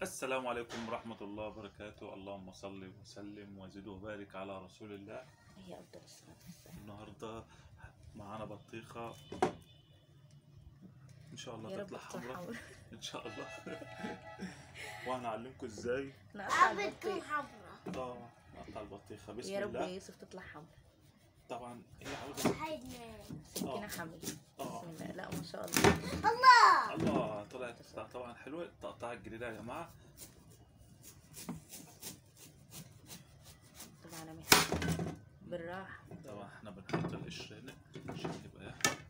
السلام عليكم ورحمة الله وبركاته اللهم صل وسلم وزد وبارك على رسول الله هي أفضل الصلاة والسلام النهاردة معانا بطيخة إن شاء الله يا رب تطلع تطلع حمراء حمرا إن شاء الله وهنعلمكم إزاي نقطع بتكون البطيخ حمراء آه نقطع البطيخة بسم يا رب الله يوسف تطلع حمرا طبعا هي عاوزة هيدنا سكينة آه. حمل آه. بسم الله لا ما شاء الله الله الله طلعت طبعا حلوة التقطيعة الجديدة يا جماعة طبعا على مهلك بالراحة طبعا احنا بنحط القشر هنا عشان يبقى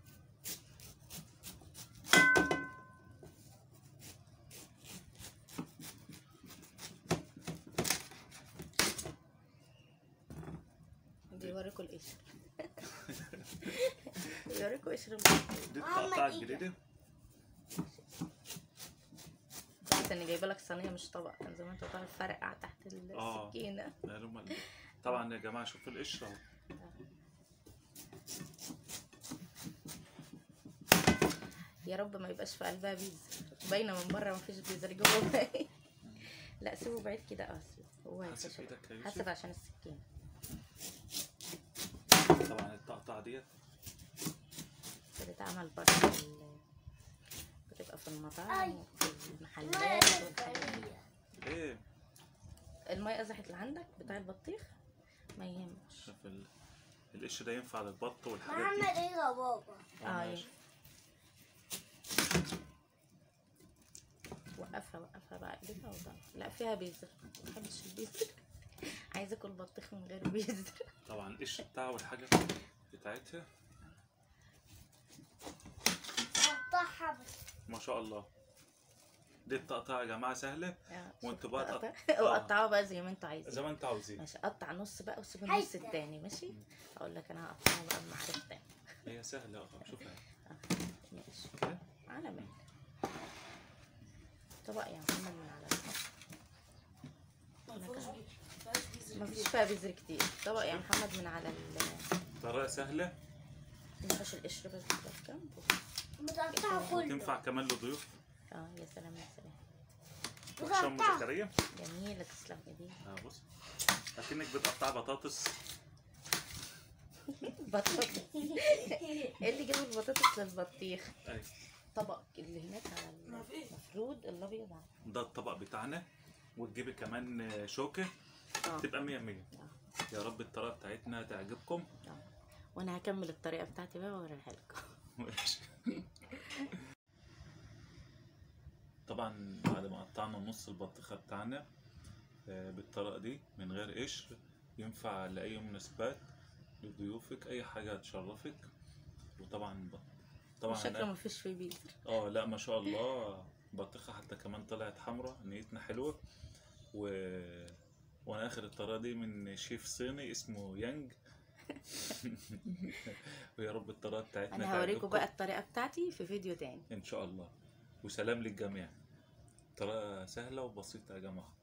دي يوريكوا القشر يوريكوا قشر البطيخ دي ماما التقطيعة إيه ده؟ الجديدة كويس اني جايبه لك صينيه مش طبق كان زمان تقطع الفرقع تحت آه. السكينه معلومة دي. طبعا يا جماعة شوفوا القشرة اهو يا رب ما يبقاش في قلبها بيزر باينه من بره ما فيش بيزر جوه باين. لا سيبه بعيد كده اه سيبه هو حاسب هيكتشف ايدك يا يوسف. حسب عشان السكينه طبعا التقطيعة ديت بتتعمل بره ال- بتبقى في المطاعم وفي المحلات والحاجات دي. ايه المية قزحت اللي عندك بتاع البطيخ ما يهمش شوف ال... القش ده ينفع للبط والحاجات محمد دي ايه يا بابا آه، اه ماشي. وقفها وقفها بقى ايديها وضعها لا فيها بيزر ما بحبش البيزر عايزه اكل بطيخ من غير بيزر طبعا القش بتاعها والحاجة بتاعتها قطعها بس ما شاء الله دي التقطيعة يا جماعة سهلة وانتوا بقى تقط- تقطع- وقطعوها بقى زي ما انتوا عايزين زي ما انتوا عاوزين ماشي قطع نص بقى وسيب النص هيدا. التاني ماشي اقول لك انا هقطعها بقى بمعرفتي هي سهلة اه شوفها آه، ماشي كده. على مهلك طبق يا محمد من على الحب ما فيش فيها بذر كتير طبق يا محمد من على ال طريقة سهلة نحش القشر بس كده في جنب بتقطعها كله وتنفع كمان لضيوف اه يا سلام يا سلام وهشام بتقطعها زكريا جميلة تسلم ايديك اه بص اكنك بتقطع بطاطس بطاطس ايه اللي جاب البطاطس للبطيخ اي طبق اللي هناك على المفروض الابيض على ده الطبق بتاعنا وتجيبي كمان شوكة اه تبقى مية مية يا رب الطريقة بتاعتنا تعجبكم آه. وانا هكمل الطريقة بتاعتي بقى واوريها لكم ماشي. طبعا بعد ما قطعنا نص البطيخة بتاعنا آه، بالطريقة دي من غير قشر ينفع لأي مناسبات لضيوفك أي حاجة تشرفك وطبعا طبعا شكله ما فيش فيه بيزر اه لا ما شاء الله بطيخة حتى كمان طلعت حمرا نيتنا حلوة و... وانا اخر الطريقة دي من شيف صيني اسمه يانج ويا رب الطريقة بتاعتنا انا هوريكم تعجبكم. بقى الطريقة بتاعتي في فيديو تاني ان شاء الله وسلام للجميع طريقة سهلة وبسيطة يا جماعة